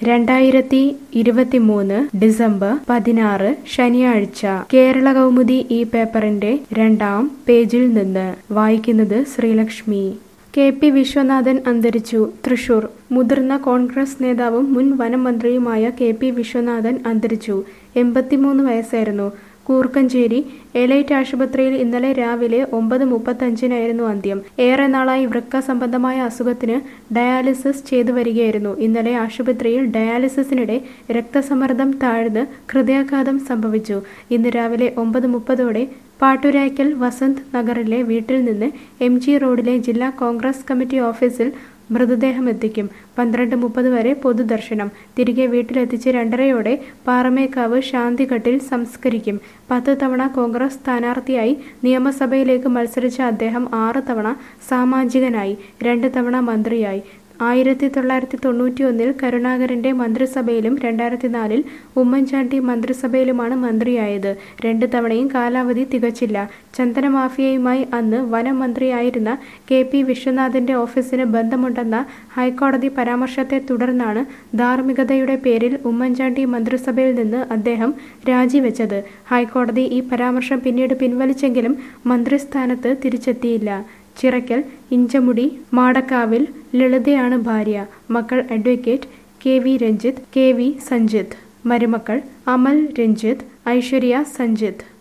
രണ്ടായിരത്തി ഇരുപത്തിമൂന്ന് ഡിസംബർ പതിനാറ് ശനിയാഴ്ച കേരള കൗമുദി ഈ പേപ്പറിന്റെ രണ്ടാം പേജിൽ നിന്ന് വായിക്കുന്നത് ശ്രീലക്ഷ്മി കെ പി വിശ്വനാഥൻ അന്തരിച്ചു തൃശൂർ മുതിർന്ന കോൺഗ്രസ് നേതാവും മുൻ വനമന്ത്രിയുമായ കെ പി വിശ്വനാഥൻ അന്തരിച്ചു എൺപത്തിമൂന്ന് വയസ്സായിരുന്നു കൂർക്കഞ്ചേരി എലൈറ്റ് ആശുപത്രിയിൽ ഇന്നലെ രാവിലെ ഒമ്പത് മുപ്പത്തഞ്ചിനായിരുന്നു അന്ത്യം ഏറെ നാളായി വൃക്ക സംബന്ധമായ അസുഖത്തിന് ഡയാലിസിസ് ചെയ്തു വരികയായിരുന്നു ഇന്നലെ ആശുപത്രിയിൽ ഡയാലിസിസിനിടെ രക്തസമ്മർദ്ദം താഴ്ന്ന് ഹൃദയാഘാതം സംഭവിച്ചു ഇന്ന് രാവിലെ ഒമ്പത് മുപ്പതോടെ പാട്ടുരായ്ക്കൽ വസന്ത് നഗറിലെ വീട്ടിൽ നിന്ന് എം ജി റോഡിലെ ജില്ലാ കോൺഗ്രസ് കമ്മിറ്റി ഓഫീസിൽ മൃതദേഹം എത്തിക്കും പന്ത്രണ്ട് മുപ്പത് വരെ പൊതുദർശനം തിരികെ വീട്ടിലെത്തിച്ച് രണ്ടരയോടെ പാറമേക്കാവ് ശാന്തിഘട്ടിൽ സംസ്കരിക്കും പത്ത് തവണ കോൺഗ്രസ് സ്ഥാനാർത്ഥിയായി നിയമസഭയിലേക്ക് മത്സരിച്ച അദ്ദേഹം ആറ് തവണ സാമാജികനായി രണ്ട് തവണ മന്ത്രിയായി ആയിരത്തി തൊള്ളായിരത്തി തൊണ്ണൂറ്റി ഒന്നിൽ കരുണാകരന്റെ മന്ത്രിസഭയിലും രണ്ടായിരത്തി നാലിൽ ഉമ്മൻചാണ്ടി മന്ത്രിസഭയിലുമാണ് മന്ത്രിയായത് രണ്ട് തവണയും കാലാവധി തികച്ചില്ല ചന്ദന മാഫിയയുമായി അന്ന് വനം മന്ത്രിയായിരുന്ന കെ പി വിശ്വനാഥന്റെ ഓഫീസിന് ബന്ധമുണ്ടെന്ന ഹൈക്കോടതി പരാമർശത്തെ തുടർന്നാണ് ധാർമ്മികതയുടെ പേരിൽ ഉമ്മൻചാണ്ടി മന്ത്രിസഭയിൽ നിന്ന് അദ്ദേഹം രാജിവെച്ചത് ഹൈക്കോടതി ഈ പരാമർശം പിന്നീട് പിൻവലിച്ചെങ്കിലും മന്ത്രിസ്ഥാനത്ത് തിരിച്ചെത്തിയില്ല ചിറക്കൽ ഇഞ്ചമുടി മാടക്കാവിൽ ലളിതയാണ് ഭാര്യ മക്കൾ advocate K V Ranjith K V Sanjith മരുമക്കൾ അമൽ രഞ്ജിത്ത് ഐശ്വര്യ സഞ്ജിത്ത്